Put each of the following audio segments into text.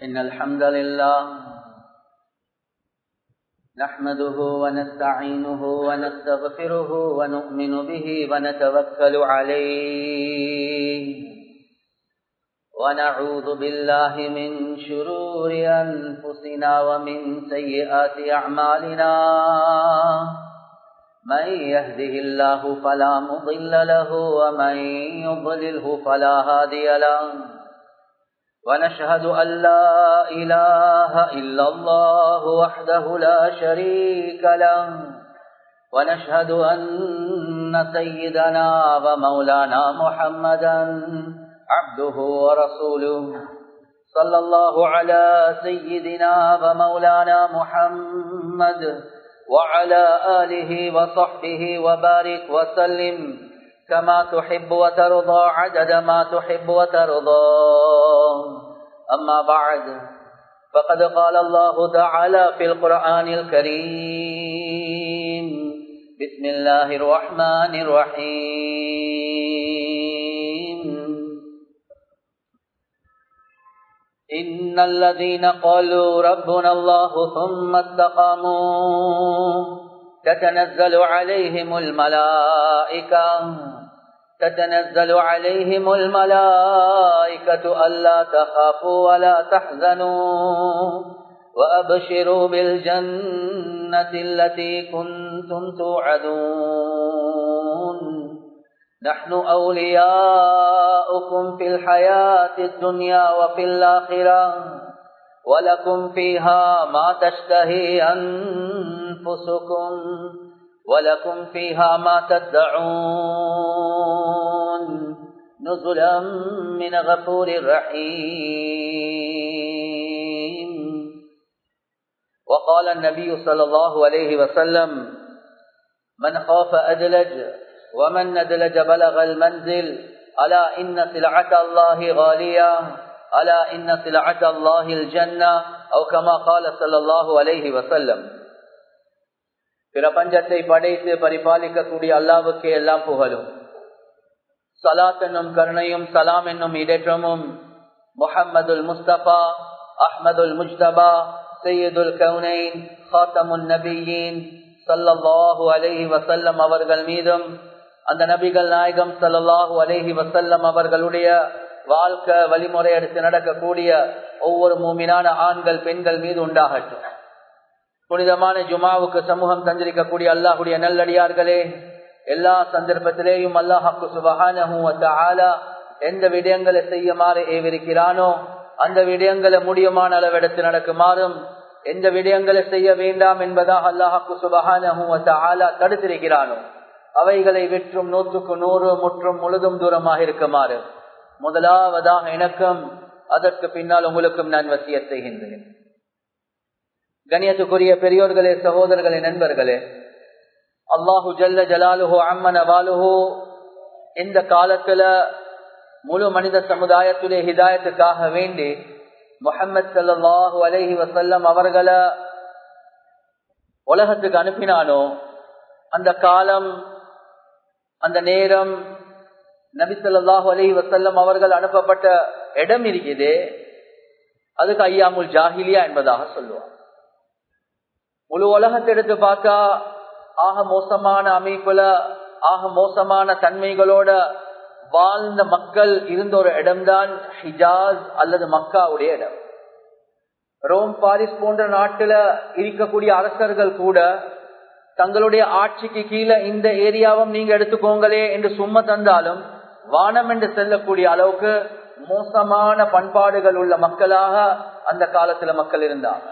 إن الحمد لله نحمده ونستعينه ونستغفره ونؤمن به ونتوكل عليه ونعوذ بالله من شرور أنفسنا ومن سيئات أعمالنا من يهده الله فلا مضل له ومن يضلله فلا هادي له ونشهد أن لا إله إلا الله وحده لا شريك له ونشهد أن سيدنا ومولانا محمدا عبده ورسوله صلى الله على سيدنا ومولانا محمد وعلى آله وصحبه وبارك وسلم كما تحب وترضى عدد ما تحب وترضى أما بعد فقد قال الله تعالى في القرآن الكريم بسم الله الرحمن الرحيم إن الذين قالوا ربنا الله ثم استقاموا تتنزل عليهم الملائكة تتنزل عليهم الملائكة ألا تخافوا ولا تحزنوا وأبشروا بالجنة التي كنتم توعدون نحن أولياؤكم في الحياة الدنيا وفي الآخرة ولكم فيها ما تشتهي أنفسكم ولكم فيها ما تدعون نزلا من غفور رحيم وقال النبي صلى الله عليه وسلم من خاف أدلج ومن ندلج بلغ المنزل ألا إن سلعة الله غالية ألا إن سلعة الله الجنة أو كما قال صلى الله عليه وسلم பிரபஞ்சத்தை படைத்து பரிபாலிக்கக்கூடிய அல்லாவுக்கு எல்லாம் புகழும் சலாத் என்னும் கருணையும் சலாம் என்னும் இடற்றமும் முஹம்மதுல் முஸ்தபா அஹ்மதுல் முஜ்தபா சையதுல் கவுனைன் ஹாத்தமுன் நபியின் சல்லல்லாஹு அலைஹி வசல்லம் அவர்கள் மீதும் அந்த நபிகள் நாயகம் சல்லாஹூ அலேஹி வசல்லம் அவர்களுடைய வாழ்க்கை வழிமுறை எடுத்து நடக்கக்கூடிய ஒவ்வொரு மூமினான ஆண்கள் பெண்கள் மீது உண்டாகட்டும் புனிதமான ஜுமாவுக்கு சமூகம் தந்திருக்கக்கூடிய அல்லாஹுடைய நல்லடியார்களே எல்லா சந்தர்ப்பத்திலேயும் அல்லாஹாக்கு சுபகான எந்த விடயங்களை செய்யுமாறு ஏவிருக்கிறானோ அந்த விடயங்களை முடியுமான அளவெடுத்து நடக்குமாறும் எந்த விடயங்களை செய்ய வேண்டாம் என்பதாக அல்லாஹாக்கு சுபகான தடுத்திருக்கிறானோ அவைகளை வெற்றும் நூற்றுக்கு நூறு முற்றும் முழுதும் தூரமாக இருக்குமாறு முதலாவதாக எனக்கும் அதற்கு பின்னால் உங்களுக்கும் நான் வசிய செய்கின்றேன் கணியத்துக்குரிய பெரியோர்களே சகோதரர்களே நண்பர்களே அல்லாஹு ஜல்ல ஜலாலுஹோ அம்மன வாலுஹோ இந்த காலத்துல முழு மனித சமுதாயத்துடைய ஹிதாயத்துக்காக வேண்டி முகமது சல்லாஹூ அலஹி வசல்லம் அவர்களை உலகத்துக்கு அனுப்பினானோ அந்த காலம் அந்த நேரம் நபிசல்லாஹு அலி வசல்லம் அவர்கள் அனுப்பப்பட்ட இடம் இருக்குது அதுக்கு ஐயாமுல் ஜாகிலியா என்பதாக சொல்லுவார் முழு உலகத்தை எடுத்து பார்த்தா ஆக மோசமான அமைப்புல ஆக மோசமான தன்மைகளோட வாழ்ந்த மக்கள் இருந்த ஒரு இடம்தான் ஹிஜாஸ் அல்லது மக்காவுடைய இடம் ரோம் பாரிஸ் போன்ற நாட்டுல இருக்கக்கூடிய அரசர்கள் கூட தங்களுடைய ஆட்சிக்கு கீழே இந்த ஏரியாவும் நீங்க எடுத்துக்கோங்களே என்று சும்மா தந்தாலும் வானம் என்று செல்லக்கூடிய அளவுக்கு மோசமான பண்பாடுகள் உள்ள மக்களாக அந்த காலத்துல மக்கள் இருந்தாங்க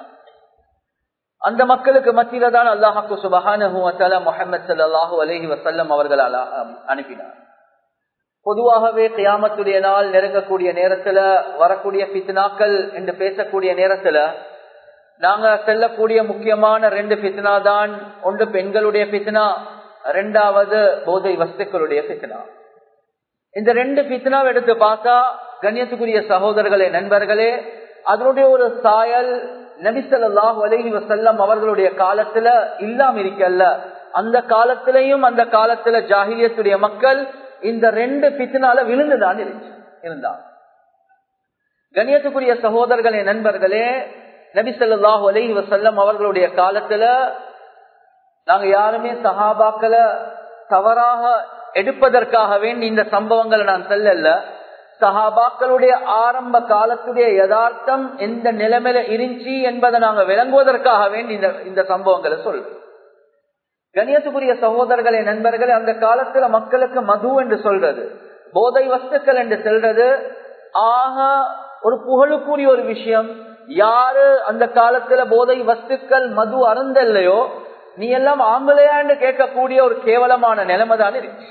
அந்த மக்களுக்கு மத்தியில தான் அல்லாஹாக்கு சுபஹான முகமது சல்லாஹூ அலஹி வசல்லம் அவர்களால் அனுப்பினார் பொதுவாகவே கியாமத்துடைய நாள் நெருங்கக்கூடிய நேரத்துல வரக்கூடிய பித்னாக்கள் என்று பேசக்கூடிய நேரத்துல நாங்க செல்லக்கூடிய முக்கியமான ரெண்டு பித்னா தான் ஒன்று பெண்களுடைய பித்னா ரெண்டாவது போதை வஸ்துக்களுடைய பித்னா இந்த ரெண்டு பித்னாவை எடுத்து பார்த்தா கண்ணியத்துக்குரிய சகோதரர்களே நண்பர்களே அதனுடைய ஒரு சாயல் நபிசல்லாஹு அலஹி வசல்லம் அவர்களுடைய காலத்துல இல்லாம இருக்கல்ல அந்த காலத்திலையும் அந்த காலத்துல ஜாகிலியத்துடைய மக்கள் இந்த ரெண்டு பித்தினால விழுந்துதான் இருந்துச்சு இருந்தாங்க கண்ணியத்துக்குரிய சகோதரர்களே நண்பர்களே நபி சொல்லாஹு அலஹி வசல்லம் அவர்களுடைய காலத்துல நாங்க யாருமே சஹாபாக்களை தவறாக எடுப்பதற்காக வேண்டி இந்த சம்பவங்களை நான் சொல்லல சஹாபாக்களுடைய ஆரம்ப காலத்துடைய யதார்த்தம் எந்த நிலைமையில இருந்துச்சு என்பதை நாங்க விளங்குவதற்காக வேண்டி இந்த இந்த சம்பவங்களை சொல்றோம் கணியத்துக்குரிய சகோதரர்களே நண்பர்களே அந்த காலத்துல மக்களுக்கு மது என்று சொல்றது போதை வஸ்துக்கள் என்று சொல்றது ஆக ஒரு புகழுக்குரிய ஒரு விஷயம் யாரு அந்த காலத்துல போதை வஸ்துக்கள் மது அருந்தல்லையோ நீ எல்லாம் ஆம்பளையாண்டு கேட்கக்கூடிய ஒரு கேவலமான நிலைமை தான் இருக்கு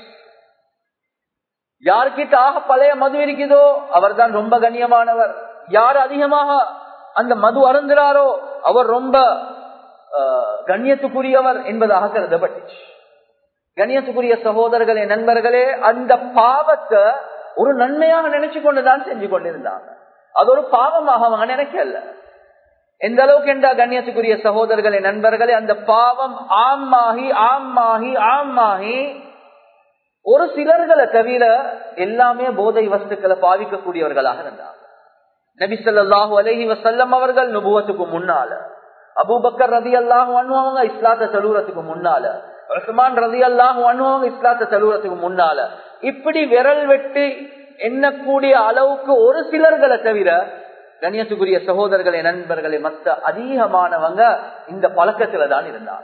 யாருக்கிட்ட ஆக பழைய மது இருக்குதோ அவர் தான் ரொம்ப கண்ணியமானவர் யார் அதிகமாக அந்த மது அருந்துறாரோ அவர் ரொம்ப கண்ணியத்துக்குரியவர் என்பதாக கருதப்பட்டுச்சு கண்ணியத்துக்குரிய சகோதரர்களே நண்பர்களே அந்த பாவத்தை ஒரு நன்மையாக நினைச்சு கொண்டுதான் செஞ்சு கொண்டிருந்தாங்க அது ஒரு பாவமாக அவங்க நினைக்கல எந்த அளவுக்கு என்றா கண்ணியத்துக்குரிய சகோதரர்களே நண்பர்களே அந்த பாவம் ஆமாகி ஆமாகி ஆமாகி ஒரு சிலர்களை தவிர எல்லாமே போதை வஸ்துக்களை பாவிக்கக்கூடியவர்களாக இருந்தாங்க நபி சொல்லாஹு அலஹி வசல்லம் அவர்கள் நுபுவத்துக்கு முன்னால அபூபக்கர் ரதி அல்லாஹு அணுவாங்க இஸ்லாத்த தலூரத்துக்கு முன்னால உஸ்மான் ரதி அல்லாஹு அணுவாங்க இஸ்லாத்த தலூரத்துக்கு முன்னால இப்படி விரல் வெட்டி எண்ணக்கூடிய அளவுக்கு ஒரு சிலர்களை தவிர கண்ணியத்துக்குரிய சகோதரர்களே நண்பர்களே மற்ற அதிகமானவங்க இந்த பழக்கத்துல தான் இருந்தாங்க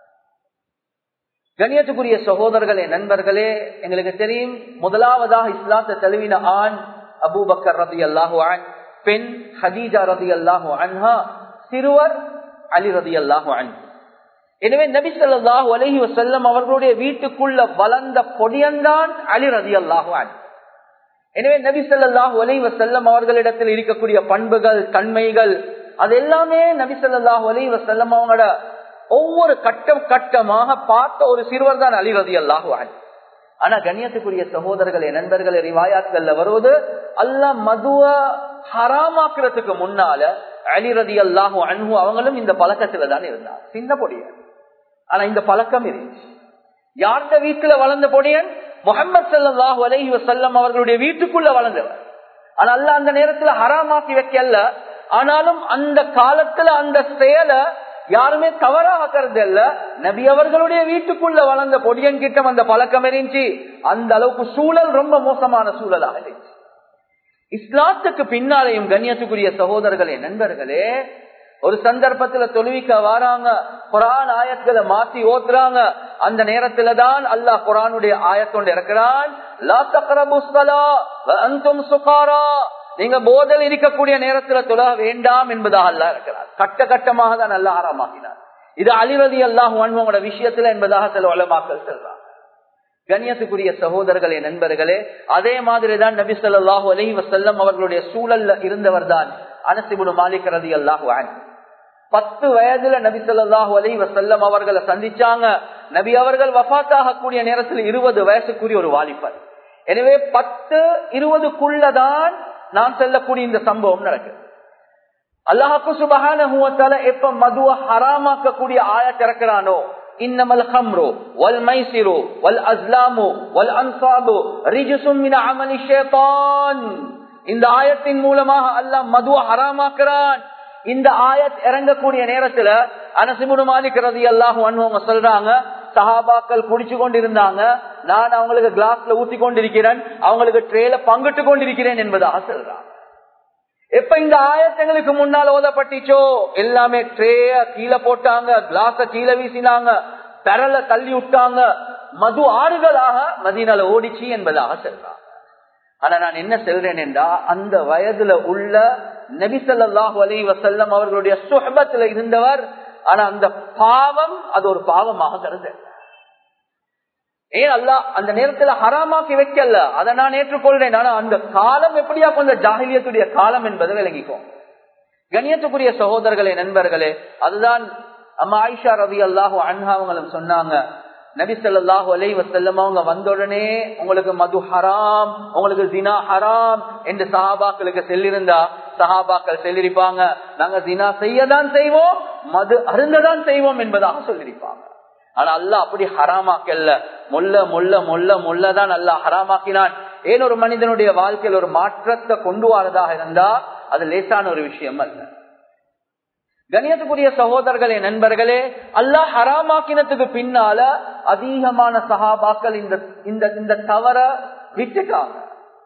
கண்ணியத்துக்குரிய சகோதரர்களே நண்பர்களே எங்களுக்கு தெரியும் முதலாவதாக இஸ்லாத்தை தழுவின ஆண் அபூபக்கர் ரதி அல்லாஹு ஆன் பெண் ஹதீஜா ரதி அல்லாஹு அன்ஹா சிறுவர் அலி ரதி அல்லாஹு அன் எனவே நபி சொல்லாஹு அலஹி வசல்லம் அவர்களுடைய வீட்டுக்குள்ள வளர்ந்த பொடியன்தான் அலி ரதி அல்லாஹு அன் எனவே நபி சொல்லாஹு அலி வசல்லம் அவர்களிடத்தில் இருக்கக்கூடிய பண்புகள் தன்மைகள் அது எல்லாமே நபி சொல்லாஹு அலி வசல்லம் அவங்களோட ஒவ்வொரு கட்டம் கட்டமாக பார்த்த ஒரு சிறுவர் தான் அலி ரதி அல்லாஹு அன் ஆனா கண்ணியத்துக்குரிய சகோதரர்களே நண்பர்களே ரிவாயாத்கள்ல வருவது அல்ல மதுவ ஹராமாக்குறதுக்கு முன்னால அலி ரதி அல்லாஹு அன்ஹு அவங்களும் இந்த பழக்கத்துல தான் இருந்தார் சின்ன பொடியன் ஆனா இந்த பழக்கம் இருந்துச்சு யார்கிட்ட வீட்டுல வளர்ந்த பொடியன் முகமது சல்லாஹு அலஹி வசல்லம் அவர்களுடைய வீட்டுக்குள்ள வளர்ந்தவர் ஆனா அல்ல அந்த நேரத்துல ஹராமாக்கி வைக்கல ஆனாலும் அந்த காலத்துல அந்த செயலை யாருமே தவறாக கருதல்ல நபி அவர்களுடைய வீட்டுக்குள்ள வளர்ந்த பொடியன் கிட்ட அந்த பழக்கம் இருந்துச்சு அந்த அளவுக்கு சூழல் ரொம்ப மோசமான சூழலாக இருந்துச்சு இஸ்லாத்துக்கு பின்னாலேயும் கண்ணியத்துக்குரிய சகோதரர்களே நண்பர்களே ஒரு சந்தர்ப்பத்துல தொழுவிக்க வாராங்க குரான் ஆயத்களை மாத்தி ஓத்துறாங்க அந்த நேரத்துல தான் அல்லாஹ் குரானுடைய ஆயத்தொண்டு இறக்குறான் நீங்க போதல் இருக்கக்கூடிய நேரத்துல தொழ வேண்டாம் என்பதாக அல்லா இருக்கிறார் கட்ட கட்டமாக தான் நல்ல ஆரம்பமாக்கினார் இது அலிரதி அல்லாஹ் உங்களோட விஷயத்துல என்பதாக சில வளமாக்கல் செல்றாங்க கண்ணியத்துக்குரிய சகோதரர்களே நண்பர்களே அதே மாதிரிதான் நபி சொல்லாஹு அலி வசல்லம் அவர்களுடைய சூழல்ல இருந்தவர் தான் அனசிபுடு மாலிக் ரதி அல்லாஹு பத்து வயதுல நபி சொல்லாஹு அலி வசல்லம் அவர்களை சந்திச்சாங்க நபி அவர்கள் வஃத்தாக கூடிய நேரத்தில் இருபது வயசுக்குரிய ஒரு வாலிபர் எனவே பத்து இருபதுக்குள்ளதான் நான் செல்லக்கூடிய இந்த சம்பவம் நடக்குது அல்லாஹாக்கு சுபகான எப்ப மதுவ ஹராமாக்கக்கூடிய ஆய திறக்கிறானோ இன்னமல் ஹம்ரு வல் மைசிரு வல் அஸ்லாமு வல் அன்சாபு ரிஜுசும் மின அமலி ஷேதான் இந்த ஆயத்தின் மூலமாக அல்லாஹ் மதுவ ஹராமாக்குறான் இந்த ஆயத் இறங்கக்கூடிய நேரத்துல அனசிமுடு மாலிக் ரதி அல்லாஹ் அவங்க சொல்றாங்க சஹாபாக்கள் குடிச்சு கொண்டிருந்தாங்க நான் அவங்களுக்கு கிளாஸ்ல ஊத்தி கொண்டிருக்கிறேன் அவங்களுக்கு ட்ரேல பங்கிட்டு கொண்டிருக்கிறேன் என்பதாக சொல்றாங்க எப்ப இந்த ஆயத்தங்களுக்கு முன்னால் ஓதப்பட்டுச்சோ எல்லாமே ட்ரேய கீழே போட்டாங்க கிளாஸ கீழே வீசினாங்க பெரல தள்ளி விட்டாங்க மது ஆறுகளாக மதினால ஓடிச்சு என்பதாக சொல்றாங்க ஆனா நான் என்ன சொல்றேன் என்றா அந்த வயதுல உள்ள நபிசல்லாஹு அலி வசல்லம் அவர்களுடைய சுஹபத்துல இருந்தவர் ஆனா அந்த பாவம் அது ஒரு பாவமாக கருது ஏன் அல்ல அந்த நேரத்துல ஹராமாக்கி வைக்கல அதை நான் ஏற்றுக்கொள்றேன் ஆனா அந்த காலம் எப்படியா கொஞ்சம் ஜாகிலியத்துடைய காலம் என்பதை விளங்கிக்கும் கண்ணியத்துக்குரிய சகோதரர்களே நண்பர்களே அதுதான் அம்மா ஆயிஷா ரவி அல்லாஹு அன்ஹாவங்களும் சொன்னாங்க நபி சொல்லாஹு அலை வசல்லம் அவங்க வந்த உடனே உங்களுக்கு மது ஹராம் உங்களுக்கு தினா ஹராம் என்று சஹாபாக்களுக்கு செல்லிருந்தா சஹாபாக்கள் செல்லிருப்பாங்க நாங்க தினா செய்யதான் செய்வோம் மது அருந்ததான் செய்வோம் என்பதாக சொல்லியிருப்பாங்க ஆனா அல்ல அப்படி ஹராமாக்கல்ல முல்ல முல்ல முல்ல முல்லதான் அல்ல ஹராமாக்கினான் ஏன் ஒரு மனிதனுடைய வாழ்க்கையில் ஒரு மாற்றத்தை கொண்டு வரதாக இருந்தா அது லேசான ஒரு விஷயம் அல்ல கணியத்துக்குரிய சகோதரர்களே நண்பர்களே அல்லாஹ் ஹராமாக்கினத்துக்கு பின்னால அதிகமான சகாபாக்கள் இந்த இந்த இந்த தவற விட்டுட்டாங்க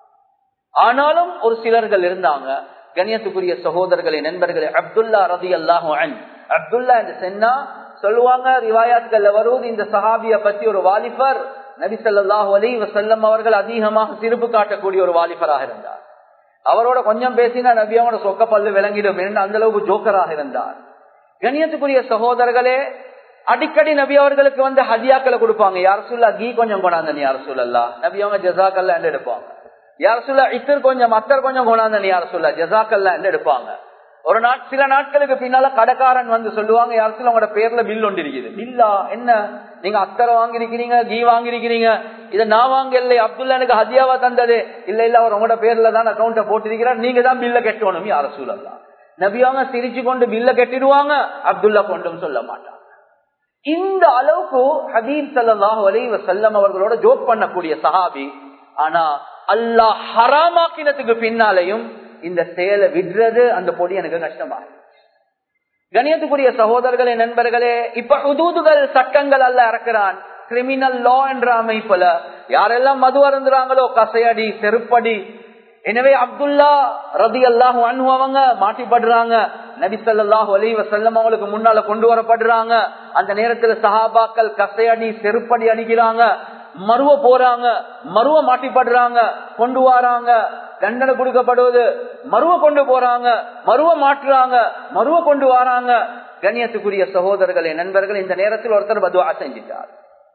ஆனாலும் ஒரு சிலர்கள் இருந்தாங்க கணியத்துக்குரிய சகோதரர்களே நண்பர்களே அப்துல்லா ரதி அல்லாஹு அப்துல்லா என்று சொன்னா சொல்லுவாங்க ரிவாயாத்கள்ல வருவது இந்த சஹாபிய பத்தி ஒரு வாலிபர் நபி சொல்லாஹு அலி வசல்லம் அவர்கள் அதிகமாக சிரிப்பு காட்டக்கூடிய ஒரு வாலிபராக இருந்தார் அவரோட கொஞ்சம் பேசினா நபியாவோட சொக்க பல்லு விளங்கிடும் என்று அந்த அளவுக்கு ஜோக்கராக இருந்தார் கணியத்துக்குரிய சகோதரர்களே அடிக்கடி நபி அவர்களுக்கு வந்து ஹதியாக்களை கொடுப்பாங்க யார் சொல்லா கீ கொஞ்சம் கொண்டாந்த நீ யார் சொல்லலா நபி அவங்க ஜசாக்கல்ல எடுப்பாங்க யார் சொல்ல இத்தர் கொஞ்சம் அத்தர் கொஞ்சம் கொண்டாந்த நீ யார் சொல்ல ஜசாக்கல்ல எடுப்பாங்க ஒரு நாட் சில நாட்களுக்கு பின்னால கடைக்காரன் வந்து சொல்லுவாங்க யார் சொல்ல உங்களோட பேர்ல பில் ஒன்று இருக்குது பில்லா என்ன நீங்க அத்தரை வாங்கிருக்கிறீங்க கீ வாங்கிருக்கிறீங்க இதை நான் வாங்கல அப்துல்லா எனக்கு ஹதியாவா தந்தது இல்ல இல்ல அவர் உங்களோட பேர்ல தான் அக்கௌண்ட போட்டிருக்கிறார் நீங்க தான் பில்ல கட்டணும் யார சூழல்லாம் நபியாங்க சிரிச்சு கொண்டு பில்ல கட்டிடுவாங்க அப்துல்லா கொண்டும் சொல்ல மாட்டாங்க இந்த அளவுக்கு ஹபீப் சல்லாஹ் அலைவ செல்லம் அவர்களோட ஜோக் பண்ணக்கூடிய சஹாபி ஆனா அல்லாஹ் ஹராமாக்கினத்துக்கு பின்னாலையும் இந்த செயலை விடுறது அந்த பொடி எனக்கு கஷ்டமா கணியத்துக்குரிய சகோதரர்களே நண்பர்களே இப்ப ஹுதூதுகள் சட்டங்கள் அல்ல இறக்குறான் கிரிமினல் லா என்ற அமைப்புல யாரெல்லாம் மது அருந்துறாங்களோ கசையடி செருப்படி எனவே அப்துல்லா ரதி அல்லாஹு அனு அவங்க மாட்டிப்படுறாங்க நபி சொல்லாஹு அலி வசல்லம் அவங்களுக்கு முன்னால கொண்டு வரப்படுறாங்க அந்த நேரத்துல சஹாபாக்கள் கசையடி செருப்படி அடிக்கிறாங்க மருவ போறாங்க மருவ மாட்டிப்படுறாங்க கொண்டு வராங்க தண்டனை கொடுக்கப்படுவது மருவ கொண்டு போறாங்க மருவ மாற்றுறாங்க மருவ கொண்டு வராங்க கண்ணியத்துக்குரிய சகோதரர்களே நண்பர்கள் இந்த நேரத்தில் ஒருத்தர் பதுவா செஞ்சிட்டார்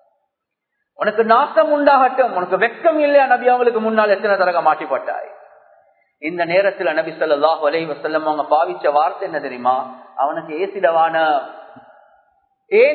உனக்கு நாசம் உண்டாகட்டும் உனக்கு வெக்கம் இல்லையா நபி அவங்களுக்கு முன்னால் எத்தனை தரக மாட்டிப்பட்டாய் இந்த நேரத்துல நபி சொல்லாஹ் அலை வசல்லம் அவங்க பாவிச்ச வார்த்தை என்ன தெரியுமா அவனுக்கு ஏசிடவான ஏன்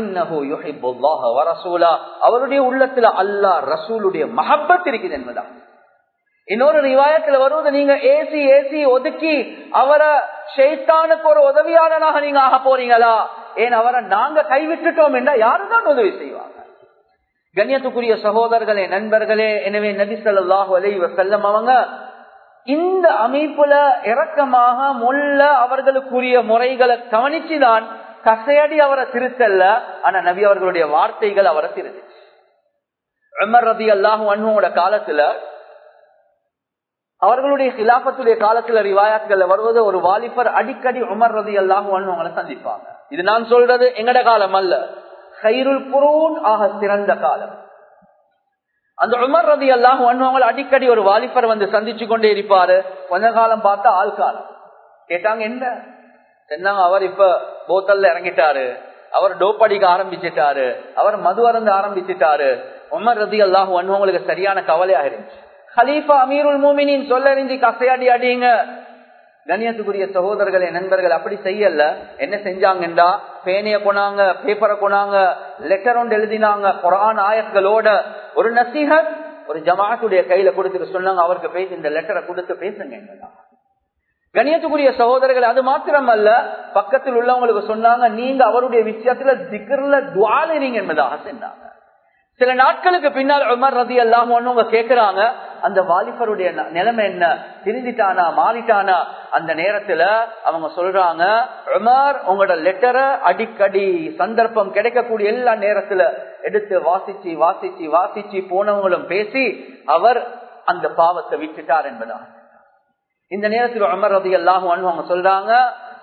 அவருடைய உள்ளத்துல அல்லா ரசூலுடைய மஹப்பத் இருக்குது என்பதான் இன்னொரு ரிவாயத்துல வருவது நீங்க ஏசி ஏசி ஒதுக்கி அவரை ஷெய்தானுக்கு ஒரு உதவியாளனாக நீங்க ஆக போறீங்களா ஏன் அவரை நாங்க கைவிட்டுட்டோம் என்றா யாருதான் உதவி செய்வாங்க கண்ணியத்துக்குரிய சகோதரர்களே நண்பர்களே எனவே நபி சொல்லாஹு அலை வசல்லம் அவங்க இந்த அமைப்புல இறக்கமாக முல்ல அவர்களுக்குரிய முறைகளை கவனிச்சுதான் கசையடி அவரை திருத்தல்ல ஆனா நபி அவர்களுடைய வார்த்தைகள் அவரை திருத்துச்சு உமர் ரதி அல்லாஹு அன்ஹோட காலத்துல அவர்களுடைய கிலாபத்துடைய காலத்துல ரிவாயாத்கள் வருவது ஒரு வாலிபர் அடிக்கடி உமர் ரதி அல்லாஹு அன்ஹோங்களை சந்திப்பாங்க இது நான் சொல்றது எங்கட காலம் அல்ல கைருல் குரூன் ஆக சிறந்த காலம் அந்த உமர் ரதி அல்லாஹு அன்ஹோங்களை அடிக்கடி ஒரு வாலிபர் வந்து சந்திச்சு கொண்டே இருப்பாரு கொஞ்ச காலம் பார்த்தா ஆள் காலம் கேட்டாங்க என்ன சொன்னாங்க அவர் இப்ப போத்தல்ல இறங்கிட்டாரு அவர் டோப் அடிக்க ஆரம்பிச்சிட்டாரு அவர் மது அருந்து ஆரம்பிச்சிட்டாரு உமர் ரதி அல்லாஹு அன்ஹோங்களுக்கு சரியான கவலையாக இருந்துச்சு ஹலீஃபா அமீருல் மூமினின் சொல்ல அறிஞ்சு கசையாடி அடிங்க கண்ணியத்துக்குரிய சகோதரர்களே நண்பர்கள் அப்படி செய்யல என்ன செஞ்சாங்கன்றா பேனைய கொண்டாங்க பேப்பரை கொண்டாங்க லெட்டர் ஒன்று எழுதினாங்க குரான் ஆயத்களோட ஒரு நசீகத் ஒரு ஜமாத்துடைய கையில கொடுத்துட்டு சொன்னாங்க அவருக்கு பேசி இந்த லெட்டரை கொடுத்து பேசுங்க கணியத்துக்குரிய சகோதரர்கள் அது மாத்திரம் அல்ல பக்கத்தில் உள்ளவங்களுக்கு சொன்னாங்க நீங்க அவருடைய விஷயத்துல திகர்ல துவாலிறீங்க என்பதாக சொன்னாங்க சில நாட்களுக்கு பின்னால் உமர் ரதி அல்லாம கேக்குறாங்க அந்த வாலிபருடைய நிலைமை என்ன திருந்திட்டானா மாறிட்டானா அந்த நேரத்துல அவங்க சொல்றாங்க உமர் உங்களோட லெட்டரை அடிக்கடி சந்தர்ப்பம் கிடைக்கக்கூடிய எல்லா நேரத்துல எடுத்து வாசிச்சு வாசிச்சு வாசிச்சு போனவங்களும் பேசி அவர் அந்த பாவத்தை விட்டுட்டார் என்பதா இந்த நேரத்தில் உமர் ரதி அல்லாஹும் அவங்க சொல்றாங்க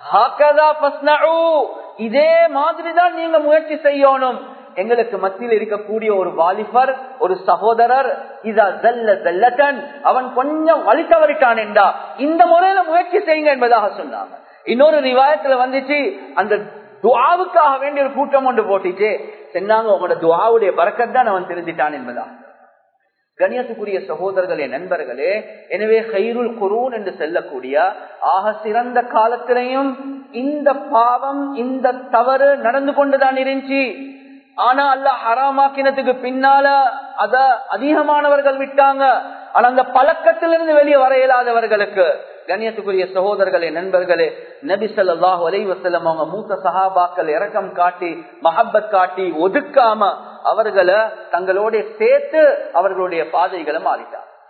இதே மாதிரிதான் நீங்க முயற்சி செய்யணும் எங்களுக்கு மத்தியில் இருக்கக்கூடிய ஒரு வாலிபர் ஒரு சகோதரர் இதா ஜல்ல ஜல்லட்டன் அவன் கொஞ்சம் வழி தவறிட்டான் என்றா இந்த முறையில முயற்சி செய்யுங்க என்பதாக சொன்னாங்க இன்னொரு ரிவாயத்துல வந்துச்சு அந்த துவாவுக்காக வேண்டிய ஒரு கூட்டம் ஒன்று போட்டுச்சு சொன்னாங்க உங்களோட துவாவுடைய பறக்கத்தான் அவன் தெரிஞ்சிட்டான் என்பதாக கணியத்துக்குரிய சகோதரர்களே நண்பர்களே எனவே ஹைருல் குரூன் என்று செல்லக்கூடிய ஆக சிறந்த காலத்திலையும் இந்த பாவம் இந்த தவறு நடந்து கொண்டுதான் இருந்துச்சு ஆனா அல்ல ஹராமாக்கினத்துக்கு பின்னால அத அதிகமானவர்கள் விட்டாங்க ஆனா அந்த பழக்கத்திலிருந்து வெளியே வர இயலாதவர்களுக்கு கண்ணியத்துக்குரிய சகோதரர்களே நண்பர்களே நபி சொல்லாஹு அலைவசல்லம் அவங்க மூத்த சஹாபாக்கள் இறக்கம் காட்டி மஹப்பத் காட்டி ஒதுக்காம அவர்களை தங்களோட சேர்த்து அவர்களுடைய பாதைகளை மாறிட்டார்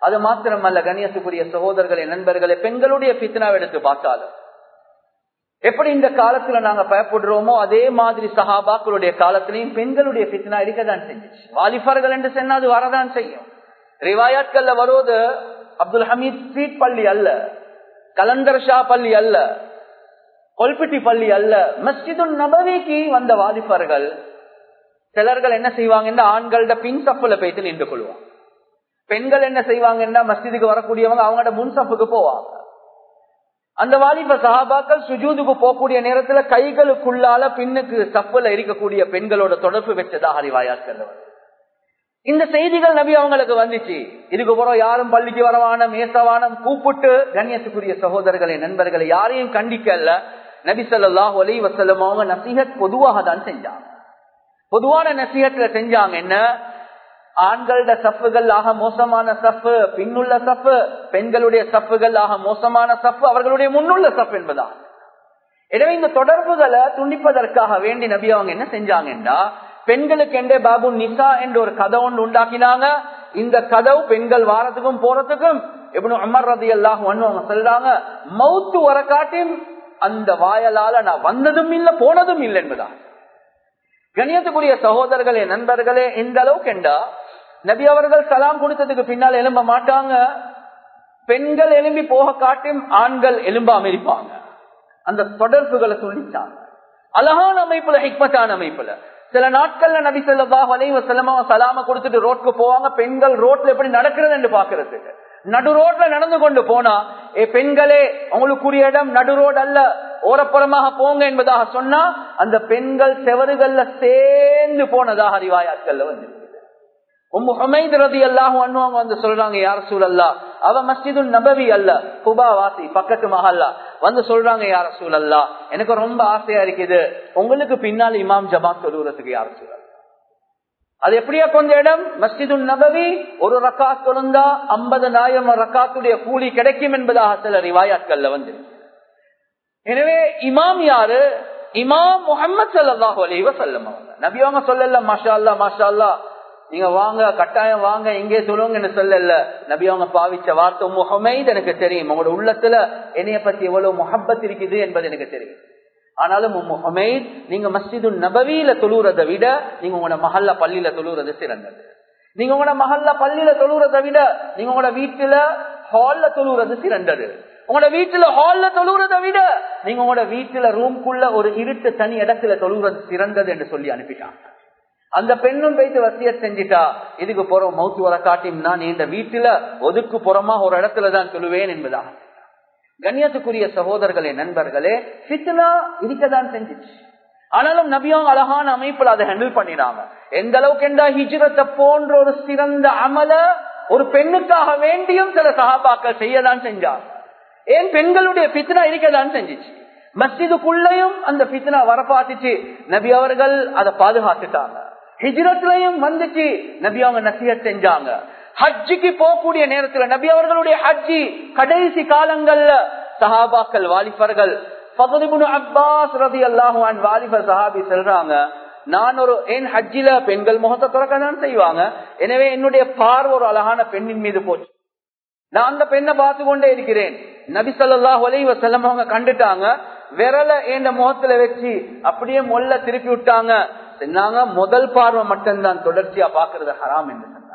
அது மாத்திரமல்ல கணியத்துக்குரிய சகோதரர்களை நண்பர்களை பெண்களுடைய பித்னாவை எடுத்து பார்த்தாலும் எப்படி இந்த காலத்துல நாங்க பயப்படுறோமோ அதே மாதிரி சஹாபாக்களுடைய காலத்திலையும் பெண்களுடைய பித்னா இருக்கதான் செஞ்சிச்சு வாலிபர்கள் என்று சொன்னா அது வரதான் செய்யும் ரிவாயாட்கள்ல வருவது அப்துல் ஹமீத் ஸ்ட்ரீட் பள்ளி அல்ல கலந்தர் ஷா பள்ளி அல்ல கொல்பிட்டி பள்ளி அல்ல மஸ்ஜிது நபவிக்கு வந்த வாலிபர்கள் சிலர்கள் என்ன செய்வாங்கன்னா ஆண்களோட பின் சப்புல போயிட்டு நின்று கொள்வாங்க பெண்கள் என்ன செய்வாங்கன்னா மஸ்ஜிதுக்கு வரக்கூடியவங்க அவங்களோட முன் சப்புக்கு போவாங்க அந்த வாலிப சஹாபாக்கள் சுஜூதுக்கு போகக்கூடிய நேரத்துல கைகளுக்குள்ளால பின்னுக்கு சப்புல இருக்கக்கூடிய பெண்களோட தொடர்பு வச்சதாக அறிவாயாக்கள் இந்த செய்திகள் நபி அவங்களுக்கு வந்துச்சு இதுக்கு பிறகு யாரும் பள்ளிக்கு வரவானம் மேசவானம் கூப்பிட்டு கண்ணியத்துக்குரிய சகோதரர்களை நண்பர்களை யாரையும் கண்டிக்கல நபி சொல்லாஹ் ஒலி வசல்லம் அவங்க நசீகத் பொதுவாக தான் செஞ்சாங்க பொதுவான நசீகத்துல செஞ்சாங்க என்ன ஆண்களோட சப்புகள் ஆக மோசமான சப்பு பின்னுள்ள சப்பு பெண்களுடைய சப்புகள் ஆக மோசமான சப்பு அவர்களுடைய முன்னுள்ள சப்பு என்பதா எனவே இந்த தொடர்புகளை துண்டிப்பதற்காக வேண்டி நபி அவங்க என்ன செஞ்சாங்கன்னா பெண்களுக்கு என்ற பாபு நிசா என்ற ஒரு கதை ஒன்று உண்டாக்கினாங்க இந்த கதவு பெண்கள் வாரத்துக்கும் போறதுக்கும் எப்படி அமர் ரதி எல்லாம் அவங்க சொல்றாங்க மவுத்து வர காட்டியும் அந்த வாயலால நான் வந்ததும் இல்லை போனதும் இல்லை என்பதா கணியத்துக்குரிய சகோதரர்களே நண்பர்களே இந்த அளவுக்கு என்றா நபி அவர்கள் சலாம் கொடுத்ததுக்கு பின்னால் எழும்ப மாட்டாங்க பெண்கள் எழும்பி போக காட்டும் ஆண்கள் எலும்பாம இருப்பாங்க அந்த தொடர்புகளை சொல்லிச்சாங்க அழகான அமைப்புல ஹிக்மத்தான அமைப்புல சில நாட்கள்ல நபி சொல்லா வலைவ செல்லமா சலாம கொடுத்துட்டு ரோட்க்கு போவாங்க பெண்கள் ரோட்ல எப்படி நடக்கிறது என்று பாக்குறதுக்கு நடு ரோட்ல நடந்து கொண்டு போனா ஏ பெண்களே உங்களுக்குரிய இடம் நடு ரோடு அல்ல ஓரப்புறமாக போங்க என்பதாக சொன்னா அந்த பெண்கள் செவறுகள்ல சேர்ந்து போனதாக அறிவாயாட்கள்ல வந்து வந்து சொல்றாங்க யார் சூழல்லா அவ மஸ்ஜிது நபவி அல்ல குபா வாசி பக்கத்து மஹல்லா வந்து சொல்றாங்க யார சூழல்லா எனக்கு ரொம்ப ஆசையா இருக்குது உங்களுக்கு பின்னால் இமாம் ஜமாத் சொல்லுறதுக்கு யார சூழல் அது எப்படியா கொஞ்ச இடம் மஸ்ஜிது நபவி ஒரு ரக்காத் தொழுந்தா ஐம்பது நாயிரம் ரக்காத்துடைய கூலி கிடைக்கும் என்பதாக சில ரிவாயாட்கள்ல வந்து எனவே இமாம் யாரு இமாம் முகமது சல்லாஹூ அலைவ செல்லம் அவங்க நபி அவங்க சொல்லல மாஷா அல்லா மாஷா அல்லா நீங்க வாங்க கட்டாயம் வாங்க இங்கே சொல்லுங்கன்னு சொல்லல நபி அவங்க பாவிச்ச வார்த்தை முகமைது எனக்கு தெரியும் உங்களோட உள்ளத்துல என்னைய பத்தி எவ்வளவு முகப்பத் இருக்குது என்பது எனக்கு தெரியும் ஆனாலும் முகமைத் நீங்க மஸ்ஜிது நபவியில தொழுறதை விட நீங்க உங்களோட மஹல்ல பள்ளியில தொழுறது சிறந்தது நீங்க உங்களோட மஹல்ல பள்ளியில தொழுறதை விட நீங்க உங்களோட வீட்டுல ஹால்ல தொழுறது சிறந்தது உங்களோட வீட்டுல ஹால்ல தொழுறதை விட நீங்க உங்களோட வீட்டுல ரூம்குள்ள ஒரு இருட்டு தனி இடத்துல தொழுறது சிறந்தது என்று சொல்லி அனுப்பிட்டாங்க அந்த பெண்ணும் போயிட்டு வசிய செஞ்சிட்டா இதுக்கு போற மௌத்து வர காட்டினா நீ இந்த வீட்டுல ஒதுக்கு புறமா ஒரு இடத்துலதான் சொல்லுவேன் என்பதா கண்ணியத்துக்குரிய சகோதரர்களே நண்பர்களே சித்தனா இருக்கதான் செஞ்சிச்சு ஆனாலும் நபியும் அழகான அமைப்புல அதை ஹேண்டில் பண்ணினாங்க எந்த அளவுக்கு என்றா ஹிஜ்ரத்தை போன்ற ஒரு சிறந்த அமல ஒரு பெண்ணுக்காக வேண்டியும் சில சகாபாக்கள் செய்யதான் செஞ்சாங்க ஏன் பெண்களுடைய பித்னா இருக்கதான் செஞ்சிச்சு மஸ்ஜிதுக்குள்ளயும் அந்த பித்னா வரப்பாத்துச்சு நபி அவர்கள் அதை பாதுகாத்துட்டாங்க ஹிஜ்ரத்லயும் வந்துச்சு நபி அவங்க நசிய செஞ்சாங்க ஹஜ்ஜிக்கு போகக்கூடிய நேரத்துல நபி அவர்களுடைய ஹஜ்ஜி கடைசி காலங்கள்ல சஹாபாக்கள் வாலிபர்கள் அப்பாஸ் ரதி அல்லாஹான் வாலிபர் சஹாபி சொல்றாங்க நான் ஒரு என் ஹஜ்ஜில பெண்கள் முகத்தை துறக்க தான் செய்வாங்க எனவே என்னுடைய பார்வை ஒரு அழகான பெண்ணின் மீது போச்சு நான் அந்த பெண்ணை பார்த்து கொண்டே இருக்கிறேன் நபி சொல்லாஹ் ஒலைவ செல்லம் அவங்க கண்டுட்டாங்க விரல என் முகத்துல வச்சு அப்படியே மொல்ல திருப்பி விட்டாங்க சொன்னாங்க முதல் பார்வை மட்டும்தான் தொடர்ச்சியா பாக்குறது ஹராம் என்று சொன்னாங்க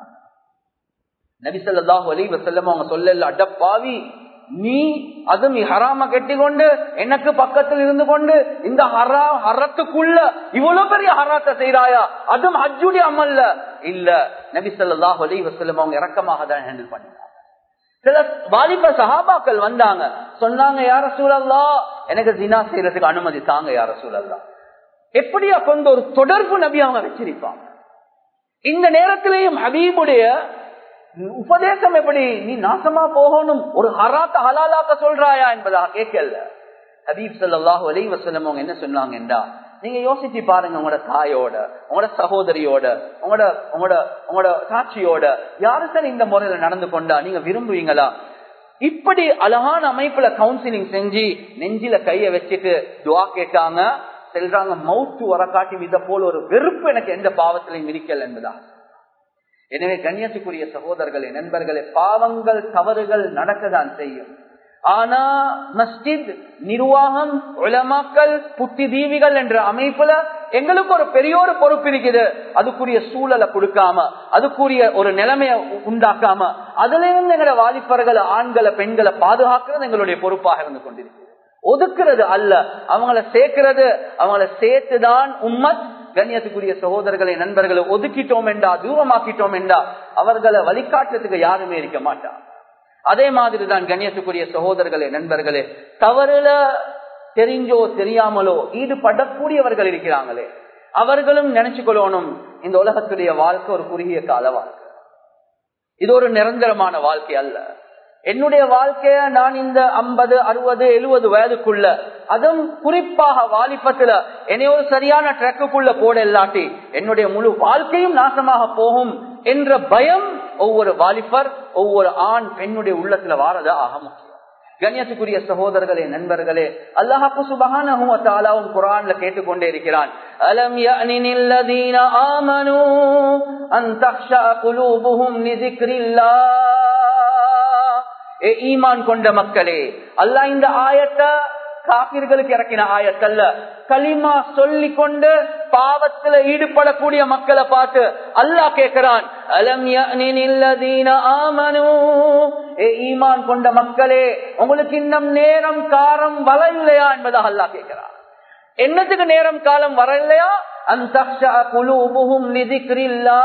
நபி சொல்லாஹ் ஒலைவ செல்லம் அவங்க சொல்லல அடப்பாவி நீ அதுவும் நீ ஹராம கட்டி கொண்டு எனக்கு பக்கத்தில் இருந்து கொண்டு இந்த ஹரா ஹரத்துக்குள்ள இவ்வளவு பெரிய ஹராத்தை செய்யறாயா அதுவும் ஹஜ்ஜுடைய அமல்ல இல்ல நபி சொல்லாஹ் ஒலைவ செல்லம் அவங்க இறக்கமாக தான் ஹேண்டில் பண்ணினாங்க சில வாலிப சஹாபாக்கள் வந்தாங்க சொன்னாங்க யார சூழல்லா எனக்கு தினா செய்யறதுக்கு அனுமதி தாங்க யார சூழல்லா எப்படியா கொண்டு ஒரு தொடர்பு நபி அவங்க வச்சிருப்பாங்க இந்த நேரத்திலேயும் ஹபீபுடைய உபதேசம் எப்படி நீ நாசமா போகணும் ஒரு ஹராத்த ஹலாலாக்க சொல்றாயா என்பதாக கேட்கல ஹபீப் சல்லாஹூ அலி வசலம் அவங்க என்ன சொன்னாங்க என்றா நீங்க யோசிச்சு பாருங்க உங்களோட தாயோட உங்களோட சகோதரியோட உங்களோட உங்களோட உங்களோட சாட்சியோட யாரு சார் இந்த முறையில நடந்து கொண்டா நீங்க விரும்புவீங்களா இப்படி அழகான அமைப்புல கவுன்சிலிங் செஞ்சு நெஞ்சில கைய வச்சுட்டு துவா கேட்டாங்க செல்றாங்க மவுத்து வர காட்டி இத போல ஒரு வெறுப்பு எனக்கு எந்த பாவத்திலையும் இருக்கல என்பதா எனவே கண்ணியத்துக்குரிய சகோதரர்களே நண்பர்களே பாவங்கள் தவறுகள் நடக்கதான் செய்யும் ஆனா மஸ்ஜித் நிர்வாகம் உலமாக்கல் புத்தி தீவிகள் என்ற அமைப்புல எங்களுக்கு ஒரு பெரிய ஒரு பொறுப்பு இருக்குது அதுக்குரிய சூழலை கொடுக்காம அதுக்குரிய ஒரு நிலைமையை உண்டாக்காம அதுல இருந்து எங்களோட வாலிபர்களை ஆண்களை பெண்களை பாதுகாக்கிறது எங்களுடைய பொறுப்பாக இருந்து கொண்டிருக்கு ஒதுக்குறது அல்ல அவங்கள சேர்க்கிறது அவங்கள சேர்த்துதான் உம்மத் கண்ணியத்துக்குரிய சகோதரர்களை நண்பர்களை ஒதுக்கிட்டோம் என்றா தூரமாக்கிட்டோம் என்றா அவர்களை வழிகாட்டுறதுக்கு யாருமே இருக்க மாட்டா அதே மாதிரிதான் கண்ணியத்துக்குரிய சகோதரர்களே நண்பர்களே தவறுல தெரிஞ்சோ தெரியாமலோ ஈடுபடக்கூடியவர்கள் இருக்கிறாங்களே அவர்களும் நினைச்சு கொள்ளணும் இந்த உலகத்துடைய வாழ்க்கை ஒரு குறுகிய கால வாழ்க்கை இது ஒரு நிரந்தரமான வாழ்க்கை அல்ல என்னுடைய வாழ்க்கைய நான் இந்த ஐம்பது அறுபது எழுபது வயதுக்குள்ள அதுவும் குறிப்பாக வாலிபத்துல என்னை ஒரு சரியான ட்ரக்குக்குள்ள போட இல்லாட்டி என்னுடைய முழு வாழ்க்கையும் நாசமாக போகும் என்ற பயம் ஒவ்வொரு வாலிபர் ஒவ்வொரு ஆண் பெண்ணுடைய உள்ளத்துல வாரதா ஆக முக்கியம் கண்ணியத்துக்குரிய சகோதரர்களே நண்பர்களே அல்லாஹாக்கு சுபகானவும் குரான்ல கேட்டுக்கொண்டே இருக்கிறான் அலம் யஅனில்லதீன ஆமனூ அன் தக்ஷா குலூபுஹும் லிذிக்ரில்லாஹ் ஏ ஈமான் கொண்ட மக்களே அல்லாஹ் இந்த ஆயத்தை காபிர்களுக்கு இறக்கின ஆயத்தல்ல களிமா சொல்லி கொண்டு பாவத்துல ஈடுபடக்கூடிய மக்களை பார்த்து அல்லாஹ் கேட்கிறான் அலம் ஆமனு ஏ ஈமான் கொண்ட மக்களே உங்களுக்கு இன்னும் நேரம் காரம் வரலையா என்பதாக அல்லாஹ் கேட்கிறான் என்னத்துக்கு நேரம் காலம் வரலையா அந்த குழுபுகும் நிதிக்கிறில்லா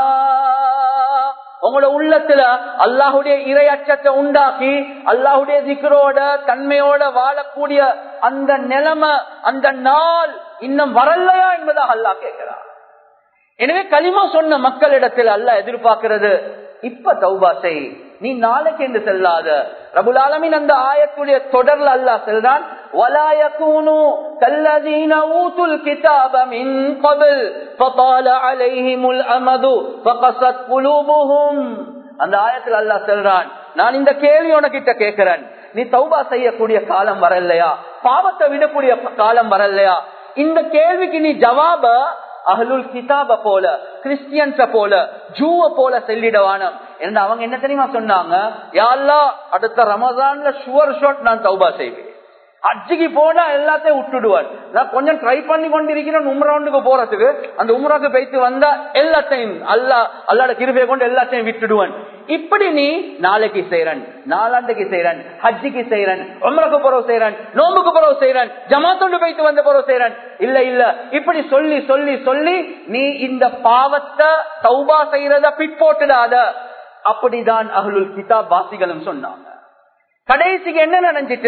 உங்களோட உள்ளத்துல அல்லாஹுடைய இறை அச்சத்தை உண்டாக்கி அல்லாஹுடைய திக்கரோட தன்மையோட வாழக்கூடிய அந்த நிலைமை அந்த நாள் இன்னும் வரலையா என்பதாக அல்லாஹ் கேட்கிறார் எனவே களிமா சொன்ன மக்களிடத்தில் அல்லாஹ் எதிர்பார்க்கிறது இப்ப தௌபா செய் நீ நாளைக்கு என்று செல்லாத ரபுல் ஆலமின் அந்த ஆயத்துடைய தொடர்ல அல்லாஹ் செல்றான் ولا يكونوا كالذين اوتوا الكتاب من قبل فطال عليهم الامد فقست قلوبهم அந்த ஆயத்தில் அல்லாஹ் சொல்றான் நான் இந்த கேள்வி உனக்கிட்ட கேட்கிறேன் நீ தௌபா செய்யக்கூடிய காலம் வரலையா பாவத்தை விடக்கூடிய காலம் வரலையா இந்த கேள்விக்கு நீ ஜவாப அகலுல் கிதாப போல கிறிஸ்டியன்ஸ போல ஜூவ போல செல்லிடவானம் என்று அவங்க என்ன தெரியுமா சொன்னாங்க யாழ்லா அடுத்த ரமதான்ல ஷுவர் ஷாட் நான் தௌபா செய்வேன் அஜிக்கு போனா எல்லாத்தையும் விட்டுடுவான் நான் கொஞ்சம் ட்ரை பண்ணி கொண்டிருக்கிறேன் உம்ரவுண்டுக்கு போறதுக்கு அந்த உம்ராக்கு போயிட்டு வந்தா எல்லாத்தையும் அல்லா அல்லாட கிருபையை கொண்டு எல்லாத்தையும் விட்டுடுவான் இப்படி நீ நாளைக்கு செய்யறன் நாலாண்டுக்கு செய்யறன் ஹஜ்ஜிக்கு செய்யறன் உம்ரக்கு புறவு செய்யறன் நோம்புக்கு புறவு செய்யறன் ஜமாத்தொண்டு போயிட்டு வந்த புறவு செய்யறன் இல்ல இல்ல இப்படி சொல்லி சொல்லி சொல்லி நீ இந்த பாவத்தை தௌபா செய்யறத பிற்போட்டுடாத அப்படிதான் அகலுல் கிதாப் வாசிகளும் சொன்னாங்க கடைசிக்கு என்ன நடந்துட்டு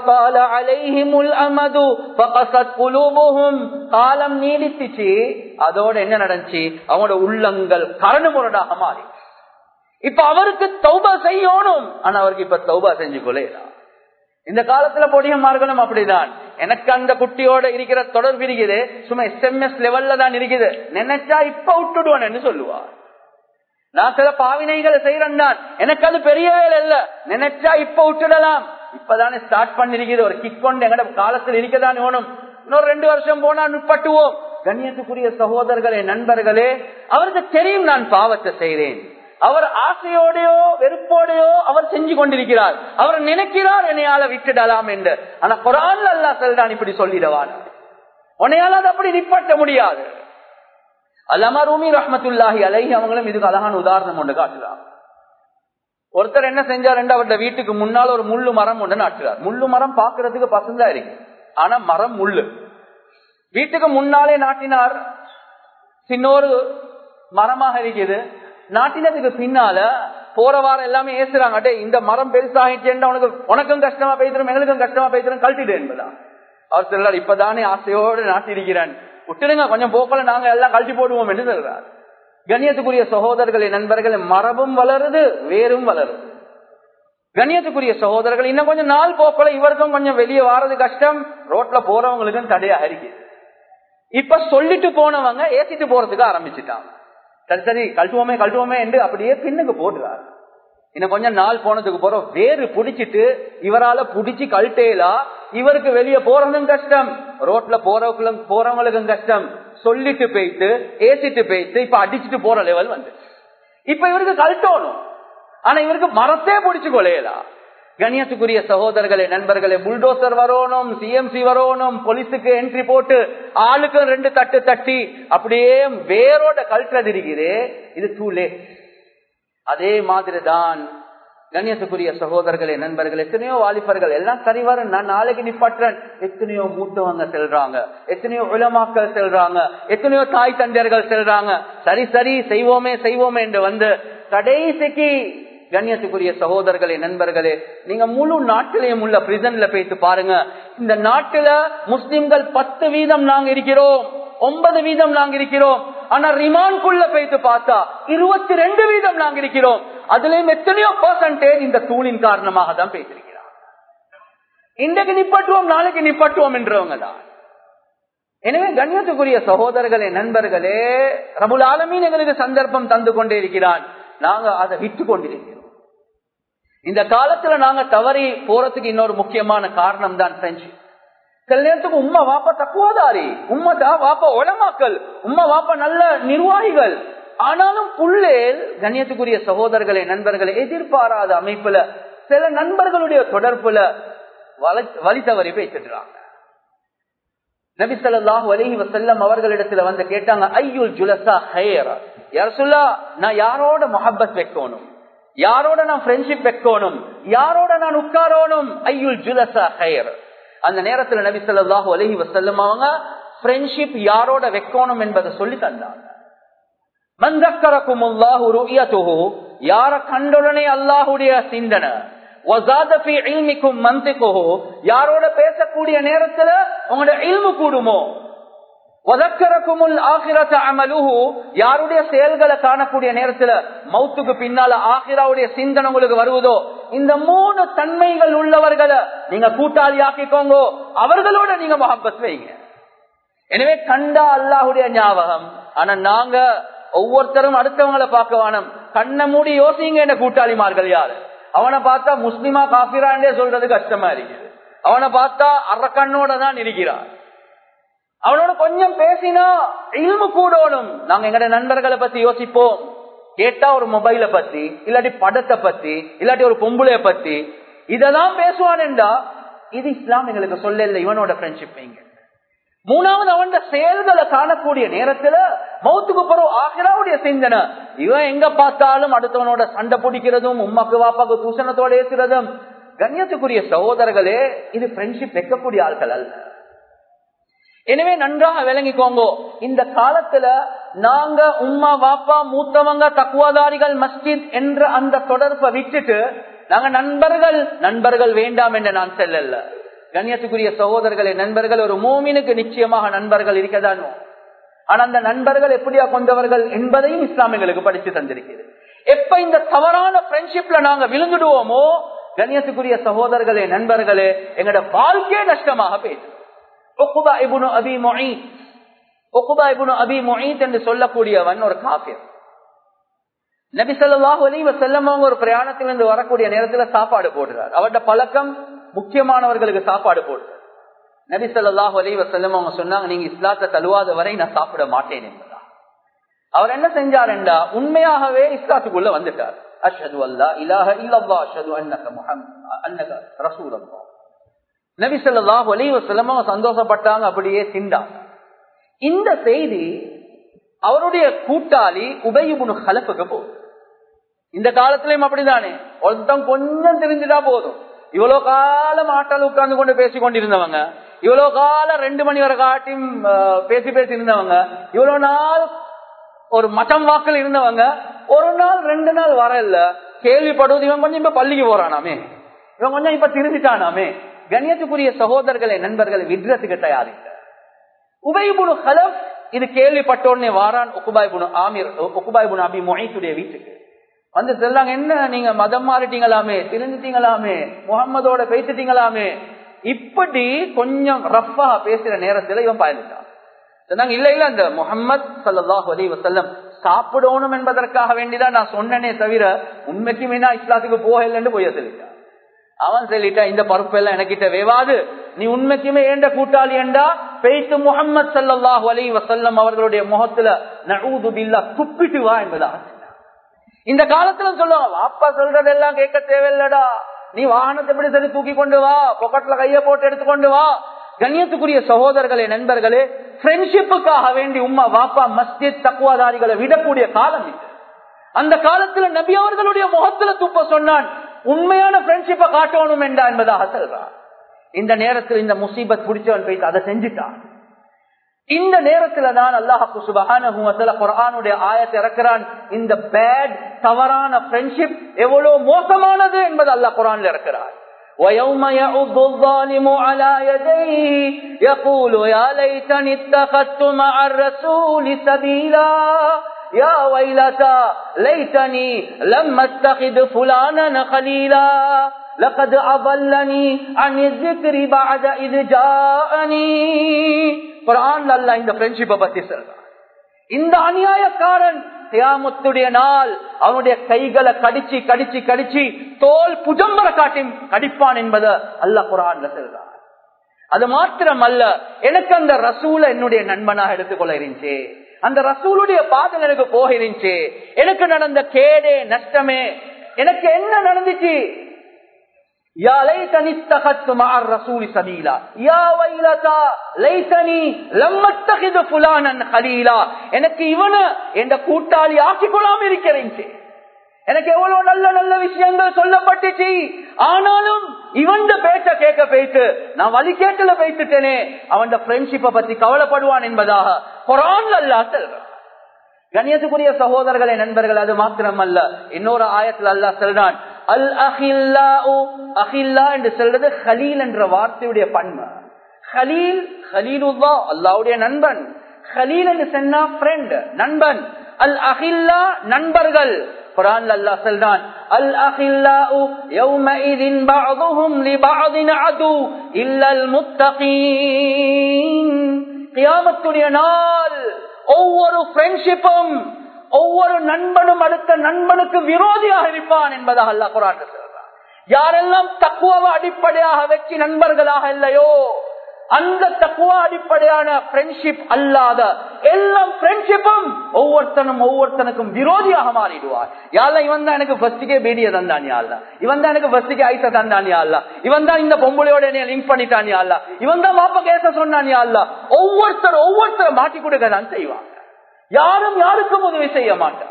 காலம் நீடித்துச்சு அதோட என்ன நடந்துச்சு அவனோட உள்ளங்கள் கரண்டு முரடாக மாறி இப்ப அவருக்கு தௌபா செய்யணும் ஆனா அவருக்கு இப்ப தௌபா செஞ்சு கொள்ளையலாம் இந்த காலத்துல பொடியமார்களும் அப்படிதான் எனக்கு அந்த குட்டியோட இருக்கிற தொடர்பு இருக்குது சும்மா எஸ்எம்எஸ் லெவல்ல தான் இருக்குது நினைச்சா இப்ப விட்டுடுவான்னு சொல்லுவார் நான் சில பாவினைகளை செய்யறேன் தான் எனக்கு அது பெரிய வேலை இல்ல நினைச்சா இப்ப விட்டுடலாம் இப்பதானே ஸ்டார்ட் பண்ணிருக்கிறது ஒரு கிக் கொண்டு எங்கட காலத்தில் இருக்கதான் வேணும் இன்னொரு ரெண்டு வருஷம் போனா நுட்பட்டுவோம் கண்ணியத்துக்குரிய சகோதரர்களே நண்பர்களே அவருக்கு தெரியும் நான் பாவத்தை செய்கிறேன் அவர் ஆசையோடையோ வெறுப்போடையோ அவர் செஞ்சு கொண்டிருக்கிறார் அவர் நினைக்கிறார் என்னையால விட்டுடலாம் என்று ஆனா குரான் அல்லா செல்றான் இப்படி சொல்லிடவான் உன்னையால அது அப்படி நிப்பட்ட முடியாது அல்லாமா ரூமி ரஹமத்துல்லாஹி அலைஹி அவங்களும் இதுக்கு அழகான உதாரணம் ஒன்று காட்டுறாங்க ஒருத்தர் என்ன செஞ்சார் அவருடைய வீட்டுக்கு முன்னால் ஒரு முள்ளு மரம் ஒன்று நாட்டுறார் முள்ளு மரம் பாக்குறதுக்கு பசந்தா இருக்கு ஆனா மரம் முள்ளு வீட்டுக்கு முன்னாலே நாட்டினார் சின்னொரு மரமாக இருக்குது நாட்டினதுக்கு பின்னால போற வாரம் எல்லாமே ஏசுறாங்க அடே இந்த மரம் பெருசாகிட்டேன் உனக்கு உனக்கும் கஷ்டமா பேசுறோம் எங்களுக்கும் கஷ்டமா பேசுறோம் கழட்டிடு என்பதா அவர் சொல்றார் இப்பதானே ஆசையோடு நாட்டிருக்கிறான் விட்டுருங்க கொஞ்சம் போக்கல நாங்க எல்லாம் கழட்டி போடுவோம் என்று சொல்றார் கண்ணியத்துக்குரிய சகோதரர்களை நண்பர்கள் மரபும் வளருது வேரும் வளருது கண்ணியத்துக்குரிய சகோதரர்கள் இன்னும் கொஞ்சம் நாள் போக்கல இவருக்கும் கொஞ்சம் வெளியே வாரது கஷ்டம் ரோட்ல போறவங்களுக்கும் தடையா இருக்கு இப்ப சொல்லிட்டு போனவங்க ஏசிட்டு போறதுக்கு ஆரம்பிச்சுட்டாங்க சரி சரி கழட்டுவோமே கழட்டுவோமே என்று அப்படியே பின்னுக்கு போடுறாரு இன்னும் கொஞ்சம் நாள் போனதுக்கு போறோம் வேறு புடிச்சிட்டு இவரால புடிச்சு கழட்டேலா இவருக்கு வெளியே போறதும் கஷ்டம் ரோட்ல போறவங்களும் போறவங்களுக்கும் கஷ்டம் சொல்லிட்டு போயிட்டு ஏசிட்டு போயிட்டு இப்ப அடிச்சுட்டு போற லெவல் வந்து இப்ப இவருக்கு கழட்டணும் ஆனா இவருக்கு மரத்தே பிடிச்சு கொலையலாம் கணியத்துக்குரிய சகோதரர்களே நண்பர்களே புல்டோசர் வரணும் சிஎம்சி வரணும் போலீஸுக்கு என்ட்ரி போட்டு ஆளுக்கு ரெண்டு தட்டு தட்டி அப்படியே வேரோட கழட்டுறது இருக்குது இது டூ லேட் அதே மாதிரிதான் கண்ணியத்துக்குரிய சகோதரர்களே நண்பர்கள் எத்தனையோ வாலிபர்கள் எல்லாம் சரி வரும் நான் நாளைக்கு நிப்பற்றன் எத்தனையோ மூத்தவங்க செல்றாங்க எத்தனையோ உலமாக்கள் செல்றாங்க எத்தனையோ தாய் தந்தையர்கள் செல்றாங்க சரி சரி செய்வோமே செய்வோமே என்று வந்து கடைசிக்கு கண்ணியத்துக்குரிய சகோதரர்களே நண்பர்களே நீங்க முழு நாட்டிலையும் உள்ள பிரிசன்ல போயிட்டு பாருங்க இந்த நாட்டுல முஸ்லிம்கள் பத்து வீதம் நாங்க இருக்கிறோம் ஒன்பது வீதம் நாங்க இருக்கிறோம் ஆனா ரிமான்குள்ள போயிட்டு பார்த்தா இருபத்தி ரெண்டு வீதம் நாங்க இருக்கிறோம் அதுலயும் எத்தனையோ பர்சன்டேஜ் இந்த தூணின் காரணமாக தான் பேசிருக்கிறார் இன்றைக்கு நிப்பட்டுவோம் நாளைக்கு நிப்பட்டுவோம் என்றவங்க தான் எனவே கண்ணியத்துக்குரிய சகோதரர்களே நண்பர்களே ரபுல் ஆலமீன் எங்களுக்கு சந்தர்ப்பம் தந்து கொண்டே இருக்கிறான் நாங்க அதை விட்டு கொண்டிருக்கிறோம் இந்த காலத்துல நாங்க தவறி போறதுக்கு இன்னொரு முக்கியமான காரணம் தான் பிரெஞ்சு சில நேரத்துக்கு உம்மா வாப்பா தக்குவாதாரி உம்மா வாப்பா உளமாக்கல் உம்மா வாப்பா நல்ல நிர்வாகிகள் ஆனாலும் புள்ளேல் கண்ணியத்துக்குரிய சகோதரர்களே நண்பர்களை எதிர்பாராத அமைப்புல சில நண்பர்களுடைய தொடர்புல வழி தவறி பேசிட்டுறாங்க நபி சொல்லாஹு அலஹி வசல்லம் அவர்களிடத்துல வந்து கேட்டாங்க ஐயுல் ஜுலசா ஹயர் யார் சொல்லா நான் யாரோட மொஹப்பத் வைக்கணும் யாரோட நான் ஃப்ரெண்ட்ஷிப் வைக்கணும் யாரோட நான் உட்காரணும் ஐயுல் ஜுலசா ஹயர் அந்த நேரத்துல நபி சொல்லாஹு அலஹி வசல்லம் அவங்க ஃப்ரெண்ட்ஷிப் யாரோட வைக்கணும் என்பதை சொல்லி தந்தாங்க யார கண்டுடனே அல்லாஹுடைய சிந்தனை யாரோட பேசக்கூடிய நேரத்துல உங்களோட இல்மு கூடுமோ யாருடைய செயல்களை காணக்கூடிய நேரத்துல மௌத்துக்கு பின்னால ஆகிராவுடைய சிந்தனை உங்களுக்கு வருவதோ இந்த மூணு தன்மைகள் உள்ளவர்களை நீங்க கூட்டாளி ஆக்கிக்கோங்க அவர்களோட நீங்க மஹப்பத் வைங்க எனவே கண்டா அல்லாஹுடைய ஞாபகம் ஆனா நாங்க ஒவ்வொருத்தரும் அடுத்தவங்களை பார்க்க வேணும் கண்ணை மூடி யோசிங்க என்ன கூட்டாளிமார்கள் யாரு அவனை பார்த்தா முஸ்லிமா காபிராண்டே சொல்றது கஷ்டமா இருக்குது அவனை பார்த்தா அறக்கண்ணோட தான் இருக்கிறான் அவனோட கொஞ்சம் பேசினா இல்மு கூடணும் நாங்க எங்கட நண்பர்களை பத்தி யோசிப்போம் கேட்டா ஒரு மொபைலை பத்தி இல்லாட்டி படத்தை பத்தி இல்லாட்டி ஒரு பொம்புளைய பத்தி இதெல்லாம் பேசுவான்டா இது இஸ்லாம் எங்களுக்கு சொல்ல இல்லை இவனோட ஃப்ரெண்ட்ஷிப் இங்க மூணாவது அவன் செயல்களை காணக்கூடிய நேரத்துல மௌத்துக்கு பிறகு ஆகிராவுடைய சிந்தனை இவன் எங்க பார்த்தாலும் அடுத்தவனோட சண்டை பிடிக்கிறதும் உமாக்கு வாப்பாக்கு தூஷணத்தோட ஏற்றுறதும் கண்ணியத்துக்குரிய சகோதரர்களே இது ஃப்ரெண்ட்ஷிப் வைக்கக்கூடிய ஆட்கள் அல்ல எனவே நன்றாக விளங்கிக்கோங்க இந்த காலத்துல நாங்க உம்மா வாப்பா மூத்தவங்க தக்குவாதாரிகள் மஸ்ஜித் என்ற அந்த தொடர்பை விட்டுட்டு நாங்க நண்பர்கள் நண்பர்கள் வேண்டாம் என்று நான் செல்லல கண்ணியத்துக்குரிய சகோதரர்களே நண்பர்கள் ஒரு மூமினுக்கு நிச்சயமாக நண்பர்கள் இருக்கதான் ஆனா அந்த நண்பர்கள் எப்படியா கொண்டவர்கள் என்பதையும் இஸ்லாமியர்களுக்கு படித்து தந்திருக்கிறது எப்ப இந்த தவறான ஃப்ரெண்ட்ஷிப்ல நாங்க விழுந்துடுவோமோ கண்ணியத்துக்குரிய சகோதரர்களே நண்பர்களே எங்களோட வாழ்க்கையே நஷ்டமாக போயிடுது என்று சொல்லக்கூடியவன் ஒரு காபியர் நபி சொல்லாஹு அலி செல்லமா ஒரு பிரயாணத்திலிருந்து வரக்கூடிய நேரத்துல சாப்பாடு போடுறார் அவருடைய பழக்கம் முக்கியமானவர்களுக்கு சாப்பாடு போடுறார் நபி சொல்லாஹு அலி வசல்லம் அவங்க சொன்னாங்க நீங்க இஸ்லாத்தை தழுவாத வரை நான் சாப்பிட மாட்டேன் என்பதா அவர் என்ன செஞ்சாருண்டா உண்மையாகவே இஸ்லாத்துக்குள்ள வந்துட்டார் அஷது அல்லா இலாஹ இல்லல்லா அஷது அன்னக முஹம்மது அன்னக ரசூல் அல்லா நபி சொல்லாஹு அலி வசல்லம் அவங்க சந்தோஷப்பட்டாங்க அப்படியே திண்டாங்க இந்த செய்தி அவருடைய கூட்டாளி உபயுபுனு கலப்புக்கு போகுது இந்த காலத்திலயும் அப்படிதானே ஒருத்தன் கொஞ்சம் தெரிஞ்சுட்டா போதும் இவ்வளவு காலம் ஆட்டால் உட்கார்ந்து கொண்டு பேசி கொண்டிருந்தவங்க இவ்வளவு காலம் ரெண்டு மணி வரை காட்டியும் பேசி பேசி இருந்தவங்க இவ்வளவு நாள் ஒரு மட்டம் வாக்கில் இருந்தவங்க ஒரு நாள் ரெண்டு நாள் வர இல்ல கேள்விப்படுவது இவன் கொஞ்சம் இப்ப பள்ளிக்கு போறானாமே இவன் கொஞ்சம் இப்ப திருந்திட்டானாமே கண்ணியத்துக்குரிய சகோதரர்களை நண்பர்களை விட்றதுக்கு தயாரிக்க உபயபுனு ஹலப் இது கேள்விப்பட்ட உடனே வாரான் ஒக்குபாய்புனு ஆமீர் ஒக்குபாய்புனு அபி மொஹித்துடைய வீட்டுக்கு வந்து சொல்லாங்க என்ன நீங்க மதம் மாறிட்டீங்களாமே திருந்துட்டீங்களாமே முகம்மதோட பேசிட்டீங்களாமே இப்படி கொஞ்சம் ரஃபா பேசுற நேரத்துல இவன் பயந்துட்டான் சொன்னாங்க இல்ல இல்ல அந்த முகம்மது சல்லாஹு அலி வசல்லம் சாப்பிடணும் என்பதற்காக வேண்டிதான் நான் சொன்னனே தவிர உண்மைக்குமே நான் இஸ்லாத்துக்கு போகலன்னு போய் சொல்லிட்டான் அவன் சொல்லிட்டா இந்த பருப்பு எல்லாம் எனக்கிட்ட வேவாது நீ உண்மைக்குமே ஏண்ட கூட்டாளி என்றா பெய்த்து முகமது சல்லாஹு அலி வசல்லம் அவர்களுடைய முகத்துல நூது பில்லா துப்பிட்டு வா என்பதாக இந்த காலத்துல சொல்லுவாங்க வாப்பா சொல்றதெல்லாம் கேட்க தேவையில்லடா நீ வாகனத்தை எப்படி சரி தூக்கி கொண்டு வா பொக்கெட்ல கைய போட்டு எடுத்துக்கொண்டு வா கண்ணியத்துக்குரிய சகோதரர்களே நண்பர்களே ஃப்ரெண்ட்ஷிப்புக்காக வேண்டி உம்மா வாப்பா மஸ்ஜித் தக்குவாதாரிகளை விடக்கூடிய காலம் இது அந்த காலத்துல நபி அவர்களுடைய முகத்துல துப்ப சொன்னான் உண்மையான ஃப்ரெண்ட்ஷிப்பை காட்டணும் என்றா என்பதாக சொல்றான் இந்த நேரத்தில் இந்த முசீபத் பிடிச்சவன் போயிட்டு அதை செஞ்சுட்டான் இந்த நேரத்துல தான் அல்லாஹு சுபஹான குரானுடைய ஆயத்தை இறக்கிறான் இந்த பேட் தவறான ஃப்ரெண்ட்ஷிப் எவ்வளவு மோசமானது என்பது அல்லாஹ் குரான்ல இறக்கிறார் ويوم يعض الظالم على يديه يقول يا ليتني اتخذت مع الرسول سبيلا يا ويلتى ليتني لم اتخذ فلانا خليلا لقد أضلني عن الذكر بعد إذ جاءني குரான் அல்ல இந்த ஃப்ரெண்ட்ஷிப்பை பத்தி சொல்றான் இந்த அநியாயக்காரன் தியாமத்துடைய நாள் அவனுடைய கைகளை கடிச்சு கடிச்சு கடிச்சு தோல் புஜம்பர காட்டி கடிப்பான் என்பதை அல்ல குரான்ல சொல்றான் அது மாத்திரம் அல்ல எனக்கு அந்த ரசூல என்னுடைய நண்பனாக எடுத்துக்கொள்ள இருந்துச்சு அந்த ரசூலுடைய பாதம் எனக்கு போக இருந்துச்சு எனக்கு நடந்த கேடே நஷ்டமே எனக்கு என்ன நடந்துச்சு يا ليتني اتخذت مع الرسول سبيلا يا ويلتا ليتني لم اتخذ فلانا خليلا எனக்கு இவன என்ற கூட்டாளி ஆக்கிக் கொள்ளாம இருக்கிறேன் எனக்கு எவ்வளவு நல்ல நல்ல விஷயங்கள் சொல்லப்பட்டுச்சு ஆனாலும் இவன் பேச்ச கேட்க போயிட்டு நான் வழி கேட்டல போயிட்டுட்டேனே அவன் ஃப்ரெண்ட்ஷிப்பை பத்தி கவலைப்படுவான் என்பதாக குரான் அல்லா சொல்றான் கண்ணியத்துக்குரிய சகோதரர்களே நண்பர்கள் அது மாத்திரம் அல்ல இன்னொரு ஆயத்தில் அல்லா சொல்றான் அல் அஹில்லா அஹில்லா என்று சொல்றது ஹலீல் என்ற வார்த்தையுடைய பண்பு ஹலீல் ஹலீலுல்லா அல்லாவுடைய நண்பன் ஹலீல் என்று சொன்னா ஃப்ரெண்ட் நண்பன் அல் அஹில்லா நண்பர்கள் குரான் அல்லாஹ் சொல்றான் அல் அஹில்லாஉ யௌமஇதின் பஅதுஹும் லிபஅதின் அது இல்லல் முத்தகீன் கியாமத்துடைய நாள் ஒவ்வொரு ஃப்ரெண்ட்ஷிப்பும் ஒவ்வொரு நண்பனும் அடுத்த நண்பனுக்கு விரோதியாக இருப்பான் என்பதாக அல்லா குரான் சொல்றான் யாரெல்லாம் தக்குவவை அடிப்படையாக வச்சு நண்பர்களாக இல்லையோ அந்த தக்குவா அடிப்படையான ஃப்ரெண்ட்ஷிப் அல்லாத எல்லாம் ஃப்ரெண்ட்ஷிப்பும் ஒவ்வொருத்தனும் ஒவ்வொருத்தனுக்கும் விரோதியாக மாறிடுவார் யாழ்ல இவன் தான் எனக்கு ஃபர்ஸ்டுக்கே பீடிய தந்தான் யாழ்ல இவன் தான் எனக்கு ஃபர்ஸ்டுக்கே ஐச தந்தான் யாழ்ல இவன் தான் இந்த பொம்பளையோட என்னைய லிங்க் பண்ணிட்டான் யாழ்ல இவன் தான் மாப்ப கேச சொன்னான் யாழ்ல ஒவ்வொருத்தர் ஒவ்வொருத்தரை மாட்டி கொடுக்க தான் செய்வாங்க யாரும் யாருக்கும் உதவி செய்ய மாட்டார்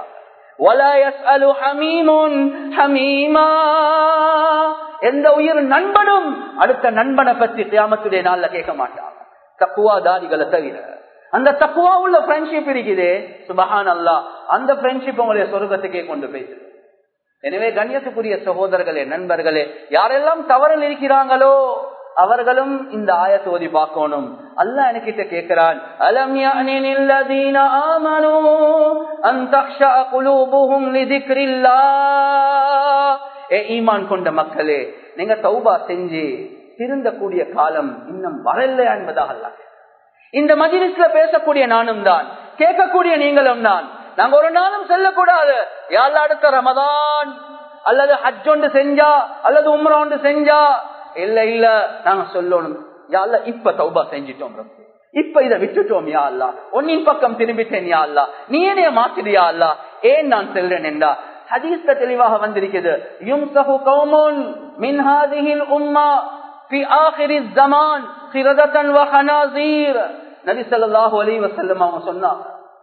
எந்த உயிர் நண்பனும் அடுத்த நண்பனை பற்றி கியாமத்துடைய நாள்ல கேட்க மாட்டாங்க தக்குவா தாரிகளை தவிர அந்த தக்குவா உள்ள ஃப்ரெண்ட்ஷிப் இருக்குது சுபஹான் அல்லா அந்த ஃப்ரெண்ட்ஷிப் உங்களுடைய சொர்க்கத்துக்கே கொண்டு போயிடுது எனவே கண்ணியத்துக்குரிய சகோதரர்களே நண்பர்களே யாரெல்லாம் தவறில் இருக்கிறாங்களோ அவர்களும் இந்த ஆயத்தை ஓதி பார்க்கணும் அல்ல எனக்கிட்ட கேட்கிறான் அலம் யஅனில்லதீன ஆமனூ அன் தக்ஷா குலூபுஹும் லிதிக்ரில்லாஹ் ஏ ஈமான் கொண்ட மக்களே நீங்க தௌபா செஞ்சு திருந்தக்கூடிய காலம் இன்னும் வரல என்பதாக அல்ல இந்த மஜிலிஸ்ல பேசக்கூடிய நானும் தான் கேட்கக்கூடிய நீங்களும் தான் நாங்க ஒரு நாளும் செல்லக்கூடாது யாழ்ல அடுத்த ரமதான் அல்லது ஹஜ் ஒன்று செஞ்சா அல்லது உம்ரா ஒன்று செஞ்சா இல்ல இல்ல நாங்க சொல்லணும் யாழ்ல இப்ப தௌபா செஞ்சிட்டோம் இப்ப இதை விட்டுட்டோம் யா அல்லா ஒன்னின் பக்கம் திரும்பிட்டேன் யா அல்லா நீ என்னைய மாத்திரியா அல்லா ஏன் நான் செல்றேன் என்றா ஹதீஸ்ல தெளிவாக வந்திருக்குது யும்சஹு கௌமுன் மின் ஹாதிஹில் உம்மா في آخر الزمان قردة وخنازير நபி ஸல்லல்லாஹு அலைஹி வஸல்லம் அவங்க சொன்னாங்க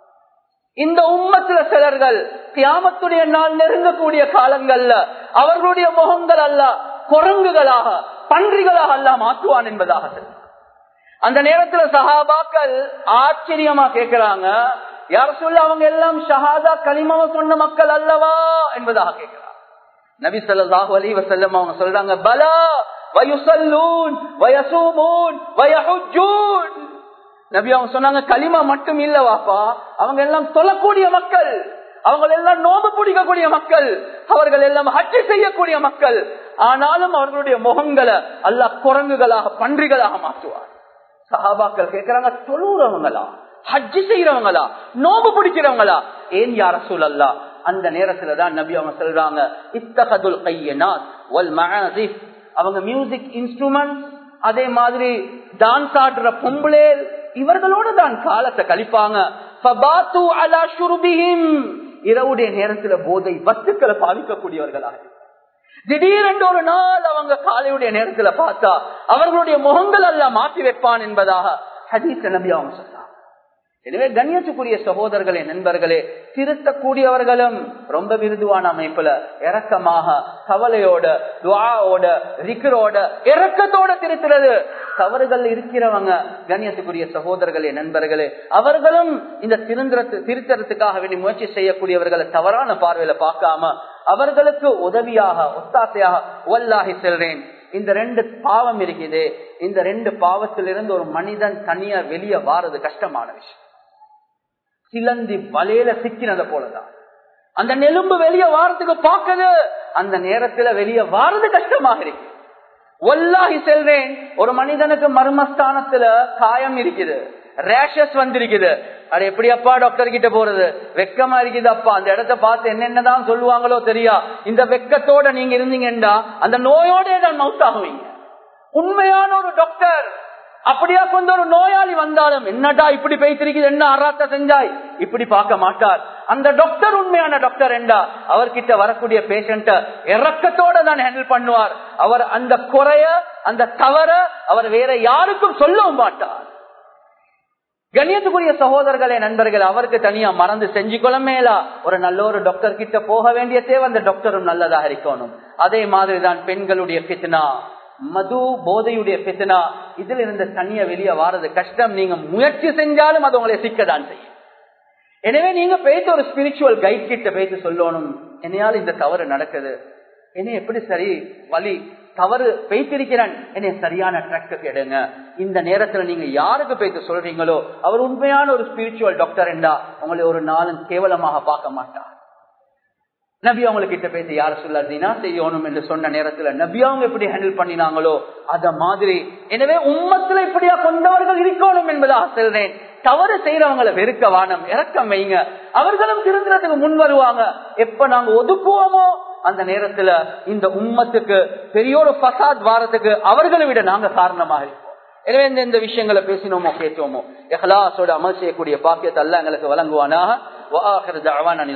இந்த உம்மத்துல சிலர்கள் கியாமத்துடைய நாள் நெருங்கக்கூடிய காலங்கள்ல அவர்களுடைய முகங்கள் அல்ல குரங்குகளாக பன்றிகளாக அல்ல மாற்றுவான் என்பதாக அந்த நேரத்துல சஹாபாக்கள் ஆச்சரியமா கேட்கிறாங்க யார் சொல்ல அவங்க எல்லாம் ஷஹாதா களிமாவ சொன்ன மக்கள் அல்லவா என்பதாக கேட்கிறாங்க நபி ஸல்லல்லாஹு அலைஹி வஸல்லம் அவங்க சொல்றாங்க பலா வயுசல்லூன் வயசூமூன் வயஹுஜூன் நபி அவங்க சொன்னாங்க களிமா மட்டும் இல்ல வாப்பா அவங்க எல்லாம் சொல்லக்கூடிய மக்கள் அவங்க எல்லாம் நோம்பு பிடிக்கக்கூடிய மக்கள் அவர்கள் எல்லாம் ஹஜ்ஜி செய்யக்கூடிய மக்கள் ஆனாலும் அவர்களுடைய முகங்களை அல்ல குரங்குகளாக பன்றிகளாக மாற்றுவார் சஹாபாக்கள் கேட்கிறாங்க தொழுறவங்களா ஹஜ்ஜி செய்யறவங்களா நோம்பு பிடிக்கிறவங்களா ஏன் யார சூழல்லா அந்த நேரத்துல தான் நபி அவங்க சொல்றாங்க இத்தகதுல் கையனாத் வல் மஹாசிப் அவங்க மியூசிக் இன்ஸ்ட்ருமெண்ட் அதே மாதிரி டான்ஸ் ஆடுற பொம்பளேல் இவர்களோட தான் காலத்தை கழிப்பாங்க இரவுடைய நேரத்துல போதை வஸ்துக்களை பாதிக்கக்கூடியவர்களாக திடீரென்று ஒரு நாள் அவங்க காலையுடைய நேரத்துல பார்த்தா அவர்களுடைய முகங்கள் எல்லாம் மாற்றி வைப்பான் என்பதாக ஹதீஸ் நபி அவங்க சொன்னார் எனவே கண்ணியத்துக்குரிய சகோதரர்களே நண்பர்களே திருத்தக்கூடியவர்களும் ரொம்ப விருதுவான அமைப்புல இறக்கமாக கவலையோட துவாவோட ரிக்கரோட இறக்கத்தோட திருத்துறது தவறுகள் இருக்கிறவங்க கண்ணியத்துக்குரிய சகோதரர்களே நண்பர்களே அவர்களும் இந்த திருந்திரத்து திருத்தறதுக்காக வேண்டி முயற்சி செய்யக்கூடியவர்களை தவறான பார்வையில பார்க்காம அவர்களுக்கு உதவியாக ஒத்தாசையாக ஒல்லாகி செல்றேன் இந்த ரெண்டு பாவம் இருக்குது இந்த ரெண்டு பாவத்திலிருந்து ஒரு மனிதன் தனியா வெளியே வாரது கஷ்டமான விஷயம் சிலந்தி வலையில சிக்கினத போலதான் அந்த நெலும்பு வெளியே வாரத்துக்கு பார்க்குது அந்த நேரத்துல வெளியே வாரது கஷ்டமாக இருக்கு ஒல்லாகி செல்றேன் ஒரு மனிதனுக்கு மர்மஸ்தானத்துல காயம் இருக்குது ரேஷஸ் வந்திருக்குது அது எப்படி அப்பா டாக்டர் கிட்ட போறது வெக்கமா இருக்குது அப்பா அந்த இடத்த பார்த்து என்னென்னதான் சொல்லுவாங்களோ தெரியா இந்த வெக்கத்தோட நீங்க இருந்தீங்கன்னா அந்த நோயோட தான் மவுத் ஆகுவீங்க உண்மையான ஒரு டாக்டர் அப்படியா கொண்ட ஒரு நோயாளி வந்தாலும் என்னடா இப்படி பேசிருக்குது என்ன அராத்த செஞ்சாய் இப்படி பார்க்க மாட்டார் அந்த டாக்டர் உண்மையான டாக்டர் என்றா அவர்கிட்ட வரக்கூடிய பேஷண்ட இறக்கத்தோட தான் ஹேண்டில் பண்ணுவார் அவர் அந்த குறைய அந்த தவற அவர் வேற யாருக்கும் சொல்லவும் மாட்டார் கண்ணியத்துக்குரிய சகோதரர்களே நண்பர்கள் அவருக்கு தனியா மறந்து செஞ்சு கொள்ளமேலா ஒரு நல்ல ஒரு டாக்டர் கிட்ட போக வேண்டிய தேவை அந்த டாக்டரும் நல்லதாக இருக்கணும் அதே மாதிரிதான் பெண்களுடைய பித்னா மது போதையுடைய பித்னா இதுல இருந்து தனியா வெளியே வாரது கஷ்டம் நீங்க முயற்சி செஞ்சாலும் அது உங்களை சிக்கதான் செய்யும் எனவே நீங்க பேச ஒரு ஸ்பிரிச்சுவல் கைட் கிட்ட பேசி சொல்லணும் என்னையால இந்த தவறு நடக்குது என்னை எப்படி சரி வழி தவறு பேசிருக்கிறான் என்னை சரியான ட்ராக்கு எடுங்க இந்த நேரத்துல நீங்க யாருக்கு பேச சொல்றீங்களோ அவர் உண்மையான ஒரு ஸ்பிரிச்சுவல் டாக்டர் என்றா உங்களை ஒரு நாளும் கேவலமாக பார்க்க மாட்டார் நபி அவங்க கிட்ட பேசி யார சொல்லாதீனா செய்யணும் என்று சொன்ன நேரத்துல நபி அவங்க எப்படி ஹேண்டில் பண்ணினாங்களோ அத மாதிரி எனவே உம்மத்துல இப்படியா கொண்டவர்கள் இருக்கணும் என்பதாக சொல்றேன் தவறு செய்யறவங்களை வெறுக்க வானம் இறக்கம் வைங்க அவர்களும் திருந்துறதுக்கு முன் வருவாங்க எப்ப நாங்க ஒதுக்குவோமோ அந்த நேரத்துல இந்த உம்மத்துக்கு பெரிய ஒரு பசாத் வாரத்துக்கு அவர்களை விட நாங்க காரணமாக இருப்போம் எனவே இந்த இந்த விஷயங்களை பேசினோமோ கேட்டோமோ எஹ்லாசோட அமல் செய்யக்கூடிய பாக்கியத்தை அல்ல எங்களுக்கு வழங்குவானாக